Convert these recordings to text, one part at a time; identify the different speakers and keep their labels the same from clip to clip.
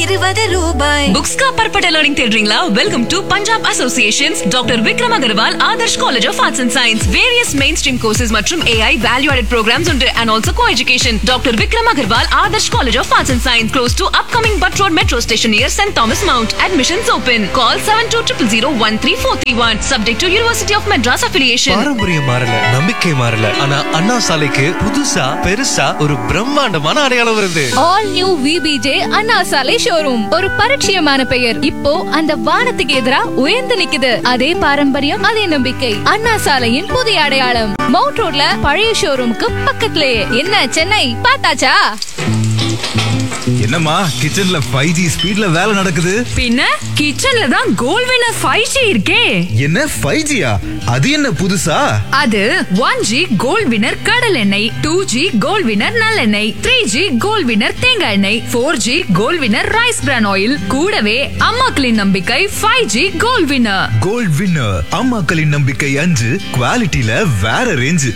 Speaker 1: இருபது ரூபாய்
Speaker 2: बुक्स का परपटा लर्निंग தேடுறீங்களா welcome to Punjab associations doctor Vikram Agarwal Adarsh college of arts and science various mainstream courses மற்றும் ஏஐ வேல்யூ ஆடட் ப்ரோக்ராம்ஸ் உண்டு and also co education doctor Vikram Agarwal Adarsh college of arts and science close to upcoming Butt road metro station near saint Thomas mount admissions open call seven two triple zero one three four three one subject to university of Madras affiliation
Speaker 3: பாரம்பரியம் மாறல நம்பிக்கை மாறல ஆனா அண்ணா சாலைக்கு புதுசா பெருசா ஒரு பிரம்மாண்டமான அடையாளம் வருது
Speaker 4: ஆல் நியூ விபிஜே அண்ணா சாலை ஷோரூம் ஒரு பரிச்சயமான பெயர் இப்போ அந்த வானத்துக்கு எதிரா உயர்ந்து நிக்குது அதே பாரம்பரியம் அதே நம்பிக்கை அண்ணா சாலையின் புதிய அடையாளம் மவுண்ட் ரோட்ல பழைய ஷோரூமுக்கு பக்கத்துலயே என்ன சென்னை பார்த்தாச்சா
Speaker 5: என்னம்மா கிச்சன்ல ஃபைவ் ஜி ஸ்பீட்ல வேலை நடக்குது
Speaker 2: பின்ன கிச்சன்ல தான் கோல் வினர் ஃபைவ் ஜி இருக்கே
Speaker 5: என்ன ஃபைவ் ஜியா அது என்ன புதுசா
Speaker 2: அது ஒன் ஜி கோல்ட் வினர் கடல் எண்ணெய் டூ ஜி கோல்ட் வினர் நல்லெண்ணெய் த்ரீ ஜி கோல்ட் வினர் தேங்காய் எண்ணெய் four G gold winner rice bran oil கூடவே அம்மாக்களின் நம்பிக்கை five G gold winner
Speaker 5: gold winner அம்மாக்களின் நம்பிக்கை அஞ்சு குவாலிட்டியில வேற ரேஞ்சு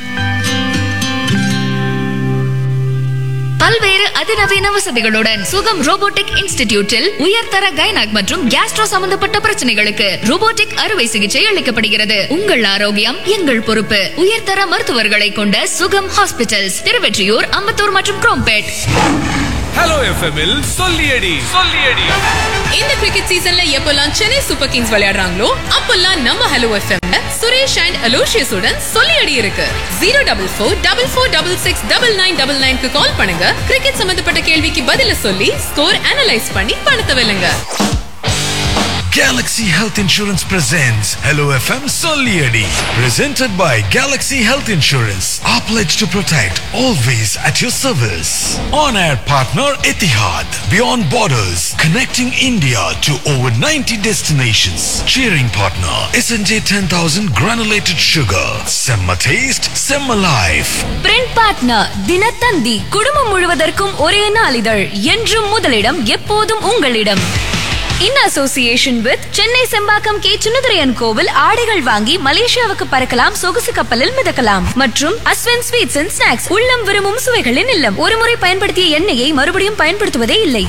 Speaker 4: பல்வேறு அதிநவீன வசதிகளுடன் சுகம் ரோபோட்டிக் இன்ஸ்டிடியூட்டில் உயர்தர கைனக் மற்றும் கேஸ்ட்ரோ சம்பந்தப்பட்ட பிரச்சனைகளுக்கு ரோபோட்டிக் அறுவை சிகிச்சை அளிக்கப்படுகிறது உங்கள் ஆரோக்கியம் எங்கள் பொறுப்பு உயர்தர மருத்துவர்களை கொண்ட சுகம் ஹாஸ்பிட்டல்ஸ் திருவெற்றியூர் அம்பத்தூர் மற்றும் குரோம்பேட்
Speaker 6: ஹலோ எஃப்எம்மில் சொல்லியடி சொல்லியடி
Speaker 7: இந்த கிரிக்கெட் சீசன்ல எப்பெல்லாம் சென்னை சூப்பர் கிங்ஸ் விளையாடுறாங்களோ அப்பெல்லாம் நம்ம ஹலோ எஃப்எம்ல சுரேஷ் அண்ட் அலோஷியஸ் உடன் சொல்லி அடி இருக்கு zero double four double four double six double nine double நைன்க்கு கால் பண்ணுங்க கிரிக்கெட் சம்பந்தப்பட்ட கேள்விக்கு பதில சொல்லி ஸ்கோர் அனலைஸ் பண்ணி பணத்தை வெல்லுங்க
Speaker 8: Galaxy Health Insurance presents Hello FM Solieri. Presented by Galaxy Health Insurance. Our pledge to protect, always at your service. On air partner Etihad. Beyond borders, connecting India to over 90 destinations. Cheering partner SNJ 10000 granulated sugar. Semma taste, Semma life.
Speaker 2: Print partner Dinathanthi குடும்பம் முழுவதற்கும் ஒரே நாளிதழ் என்றும் முதலிடம் எப்போதும் உங்களிடம் in association with Chennai Sembakkam K சுனதுரையன் கோவில் ஆடைகள் வாங்கி மலேசியாவுக்கு பறக்கலாம் சொகுசு கப்பலில் மிதக்கலாம் மற்றும் அஸ்வன் ஸ்வீட்ஸ் அண்ட் ஸ்நாக்ஸ் உள்ளம் விரும்பும் சுவைகளின் இல்லம் ஒருமுறை பயன்படுத்திய எண்ணெயை மறுபடியும் பயன்படுத்துவதே இல்லை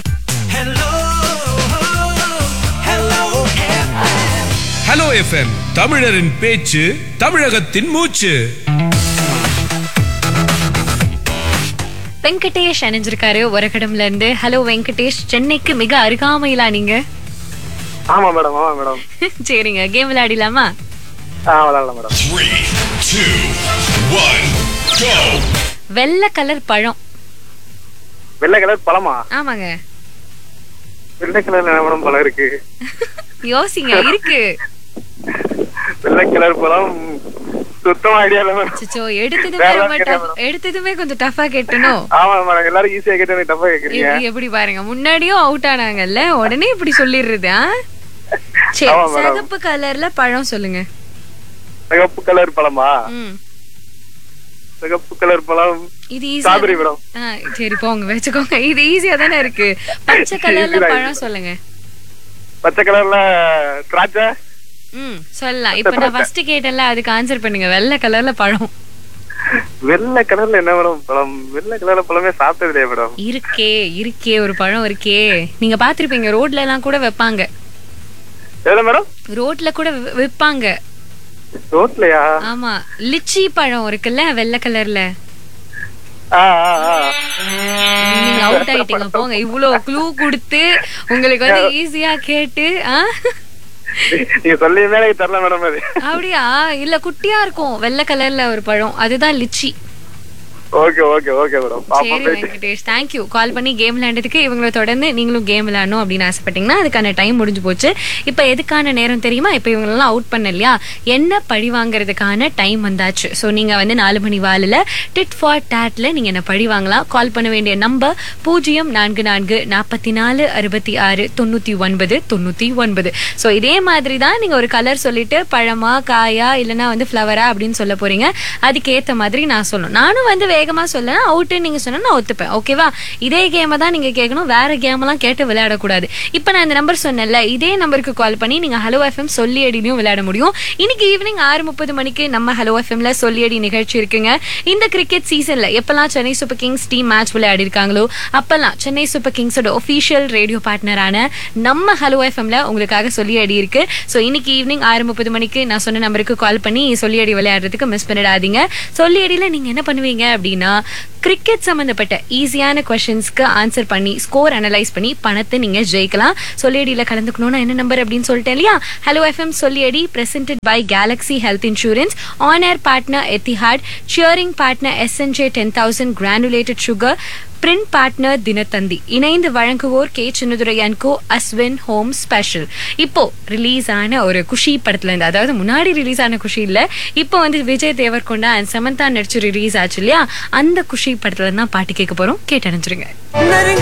Speaker 6: ஹலோ எஃப்எம் தமிழரின் பேச்சு தமிழகத்தின் மூச்சு
Speaker 2: வெங்கடேஷ் அணிஞ்சிருக்காரு ஒரகடம்ல இருந்து ஹலோ வெங்கடேஷ் சென்னைக்கு மிக அருகாமையிலா நீங்க
Speaker 9: ஆமா மேடம் ஆமா மேடம்
Speaker 2: சரிங்க கேம் விளையாடிலாமா
Speaker 9: ஆ விளாடலாம் madam
Speaker 8: Three, two, one, go.
Speaker 2: வெள்ளை கலர் பழம்
Speaker 9: வெள்ளை கலர் பழமா
Speaker 2: ஆமாங்க
Speaker 9: வெள்ளை கலர்ல என்ன மேடம் பழம் இருக்கு
Speaker 2: யோசிங்க இருக்கு
Speaker 9: வெள்ளை கலர் பழம் சுத்தமா ஐடியா இல்ல மேடம்
Speaker 2: அச்சச்சோ எடுத்ததுமே
Speaker 9: வேற
Speaker 2: ரொம்ப
Speaker 9: ஏதாவது
Speaker 2: tough- எடுத்ததுமே கொஞ்சம் டஃபா கேட்டணும்
Speaker 9: ஆமா மேடம் எல்லாரும் ஈஸியா கேட்டு டப்பா கேக்குறீங்க
Speaker 2: எப்படி எப்படி பாருங்க முன்னாடியும் அவுட் ஆனாங்கல்ல உடனே இப்படி சொல்லிடுறது ஆ? சரி
Speaker 9: ஆமா, madam.
Speaker 2: சிகப்பு கலர்ல பழம் சொல்லுங்க
Speaker 9: சிகப்பு கலர் பழமா
Speaker 2: ம்
Speaker 9: சிகப்பு கலர் பழம்
Speaker 2: இது
Speaker 9: ஸ்ட்ராபெரி
Speaker 2: ஈஸியா
Speaker 9: மேடம்
Speaker 2: ஆ சரி போங்க வச்சுக்கோங்க இது ஈஸியா தானே இருக்கு பச்சை கலர்ல
Speaker 9: Easy தான்
Speaker 2: பழம்
Speaker 9: இது.
Speaker 2: சொல்லுங்க
Speaker 9: பச்சை கலர்ல திராட்சை
Speaker 2: ம் சொல்லலாம் இப்ப நான் ஃபர்ஸ்ட் கேட்டேன்ல அதுக்கு ஆன்சர் பண்ணுங்க வெள்ளை கலர்ல பழம்
Speaker 9: வெள்ளை கலர்ல என்ன மேடம் பழம் வெள்ளை கலர்ல பழமே சாப்பிட்டது இல்லையா மேடம்
Speaker 2: இருக்கே இருக்கே ஒரு பழம் இருக்கே நீங்க பாத்திருப்பீங்க ரோட்ல எல்லாம் கூட வைப்பாங்க
Speaker 9: எதுல மேடம்
Speaker 2: ரோட்ல கூட வி- விப்பாங்க
Speaker 9: ரோட்லயா
Speaker 2: ஆமா லிச்சி பழம் இருக்குல்ல வெள்ளை கலர்ல
Speaker 9: ஆ ஆ ஆ
Speaker 2: நீங்க அவுட் ஆயிட்டீங்க போங்க இவ்வளவு க்ளூ கொடுத்து உங்களுக்கு வந்து ஈஸியா கேட்டு ஆ?
Speaker 9: நீங்க சொல்லியுமே எனக்கு தெரியல மேடம் அது
Speaker 2: அப்படியா இல்ல குட்டியா இருக்கும் வெள்ளை கலர்ல ஒரு பழம் அதுதான் lychee
Speaker 9: okay okay okay madam
Speaker 2: சரி
Speaker 9: பாப்போம் போயிட்டு
Speaker 2: வெங்கடேஷ் தேங்க்யூ கால் பண்ணி கேம் விளையாண்டதுக்கு இவங்களை தொடர்ந்து நீங்களும் கேம் விளையாடணும் அப்படின்னு ஆசைப்பட்டீங்கன்னா அதுக்கான டைம் முடிஞ்சு போச்சு இப்போ எதுக்கான நேரம் தெரியுமா இப்போ இவங்களெல்லாம் அவுட் பண்ண இல்லையா என்ன பழி வாங்குறதுக்கான டைம் வந்தாச்சு ஸோ நீங்க வந்து நாலு மணி வாலில் டிட் ஃபார் டேட்ல நீங்க என்ன பழி வாங்கலாம் கால் பண்ண வேண்டிய நம்பர் பூஜ்ஜியம் நான்கு நான்கு நாற்பத்தி நாலு அறுபத்தி ஆறு தொண்ணூத்தி ஒன்பது தொண்ணூத்தி ஒன்பது ஸோ இதே மாதிரி தான் நீங்க ஒரு கலர் சொல்லிட்டு பழமா காயா இல்லைன்னா வந்து ஃப்ளவரா அப்படின்னு சொல்ல போறீங்க அதுக்கேத்த மாதிரி நான் சொல்லணும் நானும் வந்து வேகமா சொல்லலாம் அவுட்டுன்னு நீங்க சொன்னா நான் ஒத்துப்பேன் ஓகேவா இதே கேமை தான் நீங்க கேட்கணும் வேற கேம் எல்லாம் கேட்டு விளையாடக்கூடாது இப்போ நான் இந்த நம்பர் சொன்னேன்ல இதே நம்பருக்கு கால் பண்ணி நீங்க ஹலோ எஃப்எம் சொல்லி அடிலையும் விளையாட முடியும் இன்னைக்கு ஈவினிங் ஆறு முப்பது மணிக்கு நம்ம ஹலோ எஃப்எம்ல சொல்லி அடி நிகழ்ச்சி இருக்குங்க இந்த கிரிக்கெட் சீசன்ல எப்பெல்லாம் Chennai Super Kings team match விளையாடி இருக்காங்களோ அப்பெல்லாம் சென்னை சூப்பர் கிங்ஸோட ஒஃபிஷியல் ரேடியோ பார்ட்னரான நம்ம ஹலோ எஃப்எம்ல உங்களுக்காக சொல்லி அடி இருக்கு ஸோ இன்னைக்கு ஈவினிங் ஆறு முப்பது மணிக்கு நான் சொன்ன நம்பருக்கு கால் பண்ணி சொல்லி அடி விளையாடுறதுக்கு மிஸ் பண்ணிடாதீங்க சொல்லி அடியில நீங்க என்ன பண்ணுவீங்க அப்படின்னா கிரிக்கெட் சம்பந்தப்பட்ட ஈஸியான கொஸ்டின்ஸ்க்கு ஆன்சர் பண்ணி ஸ்கோர் அனலைஸ் பண்ணி பணத்தை நீங்க ஜெயிக்கலாம் சொல்லியடியில கலந்துக்கணும்னா என்ன நம்பர் அப்படின்னு சொல்லிட்டேன் இல்லையா ஹலோ எஃப்எம் சொல்லியடி presented by Galaxy health insurance on air partner Etihad cheering partner SNJ ten thousand granulated sugar print partner Dinathanthi இணைந்து வழங்குவோர் K Chinnadurai and co Ashwin home special இப்போ ரிலீஸ் ஆன ஒரு குஷி படத்துல இருந்து அதாவது முன்னாடி ரிலீஸ் ஆன குஷி இல்ல இப்போ வந்து விஜய் தேவர்கொண்டா அண்ட் சமந்தா நடிச்சு ரிலீஸ் ஆச்சு இல்லையா அந்த குஷி படத்துல தான் பாட்டு கேட்க போறோம் கேட்டு அணிஞ்சிருங்க